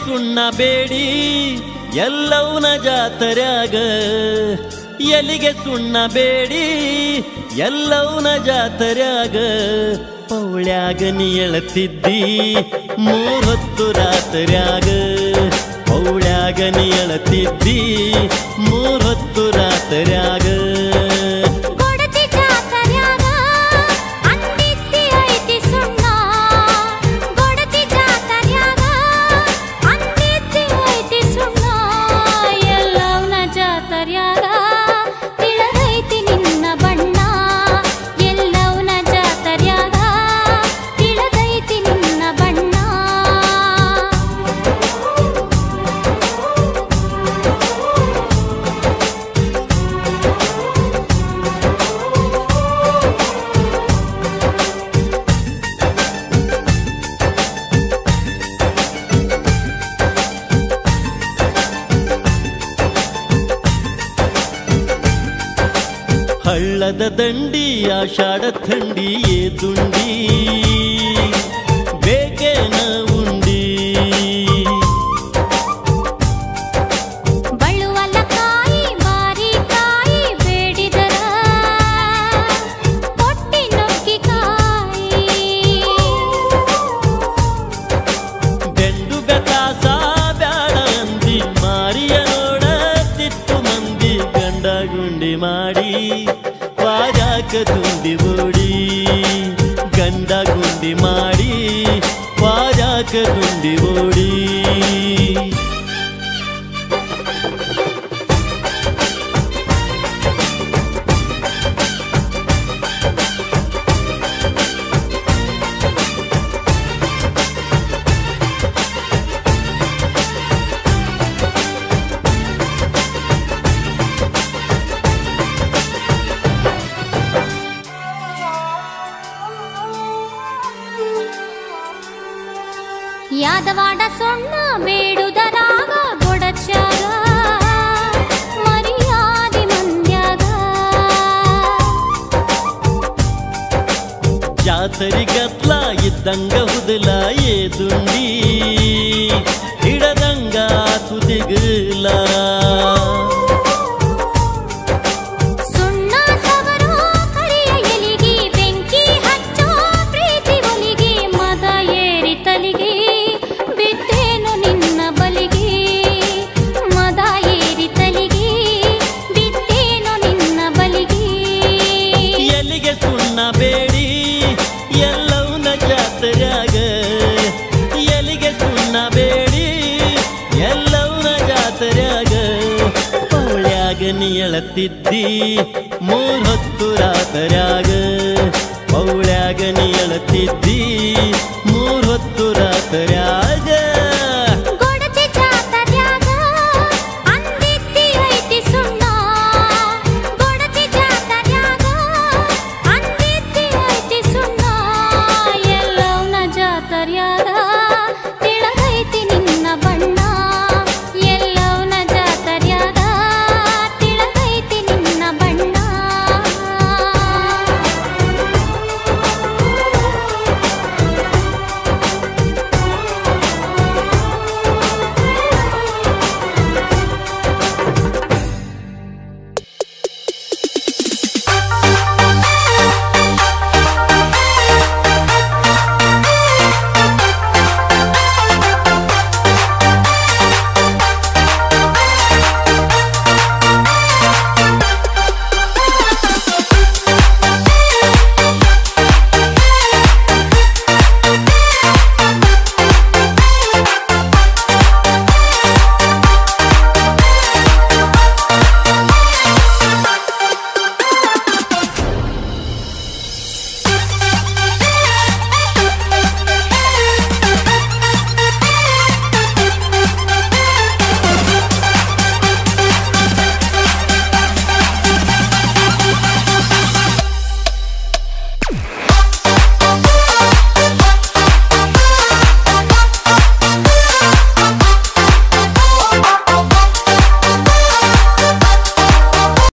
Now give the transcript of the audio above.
ಸುಣ್ಣ ಬೇಡಿ ಎಲ್ಲವನ ಜಾತರ್ಯಾಗ ಎಲಿಗೆ ಸುಣ್ಣ ಬೇಡಿ ಎಲ್ಲವನ ಜಾತರ್ಯಾಗ ಪೌಳ್ಯಾಗ ನೀ ಎಳತಿದ್ದಿ ಮೂವತ್ತು ರಾತ್ರ್ಯಾಗ ಪೌಳ್ಯಾಗ ನೀ ಎಳತಿದ್ದಿ ಮೂವತ್ತು ರಾತ್ರ್ಯಾಗ ಕೊಡತಿ ಜಾತರ್ಯಾಗ ಅಂದಿದ್ದಿ ಐತಿ ಸುಣ್ಣ ಕೊಡತಿ ಜಾತರ್ಯಾಗ ಅಂದಿದ್ದಿ ಐತಿ ಸುಣ್ಣ ಎಲ್ಲವನ ಜಾತರ್ಯಾಗ ತಿಳಿದೈತಿ ನಿನ್ನ ಬಣ್ಣ ಎಲ್ಲವನ ಜಾತರ್ಯಾಗ ತಿಳಿದೈತಿ ನಿನ್ನ ಬಣ್ಣ ಹಳ್ಳದ ದಂಡಿ ಆಷಾಢ ಥಂಡಿ ಏ ದುಂಡಿ ಬೇಕೇನ ಉಂಡಿ ಬಳುವಲ ಕಾಯಿ ಬಾರಿ ಕಾಯಿ ಬೇಡಿದರ ಕೊಟ್ಟಿ ನುಗ್ಗಿ ಕಾಯಿ ಗಂಡು ಗತಾಸ ಬ್ಯಾಡ ಅಂದಿ ಮಾರಿಯ ನೋಡ ತಿತ್ತು ಮಂದಿ ಗಂಡ ಗುಂಡಿ ಮಾಡಿ ವಾಜಾಕ ತುಂಬಿ ಓಡಿ ಗಂಡ ಗುಂಡಿ ಮಾಡಿ ವಾಜಾಕ ತುಂಬಿ ಓಡಿ ಯಾದವಾಡ ಸೊಣ್ಣ ಬೇಡುದರಾಗ ಗೊಡಚ್ಯಾಗ ಮರ್ಯಾದಿ ಮಂದ್ಯಾಗ ಜಾತರಿ ಗತ್ಲ ಇದ್ದಂಗ ಹುದಲ ಏ ದುಂಡಿ ಹಿಡದಂಗ ತುದಿಗಲ ಸುಣ್ಣ ಸವರೋ ಕರಿಯ ಎಲಿಗಿ ಬೆಂಕಿ ಹಚ್ಚೋ ಪ್ರೀತಿ ಒಲಿಗಿ ಮದ ಏರಿ ತಲಿಗಿ ಬಿದ್ದೇನು ನಿನ್ನ ಬಲಿಗಿ ಮದ ಏರಿ ತಲಿಗಿ ಬಿದ್ದೇನು ನಿನ್ನ ಬಲಿಗಿ ಎಲ್ಲಿಗೆ ಸುಣ್ಣ ಬೇಡಿ ಎಲ್ಲವನ್ನ ಜಾತರ್ಯಾಗ ಎಲ್ಲಿಗೆ ಸುಣ್ಣ ಬೇಡಿ ಎಲ್ಲವನ್ನ ಜಾತರ್ಯಾಗ ಪೌಳ್ಯಾಗ ನೀ ಎಳತಿದ್ದಿ ಮೂರ್ ಹೊತ್ತು ರಾತರ್ಯಾಗ ಪೌಳ್ಯಾಗ ನೀ ಎಳತಿದ್ದಿ ಮೂರ್ ಹೊತ್ತು ರಾತರ್ಯಾಗ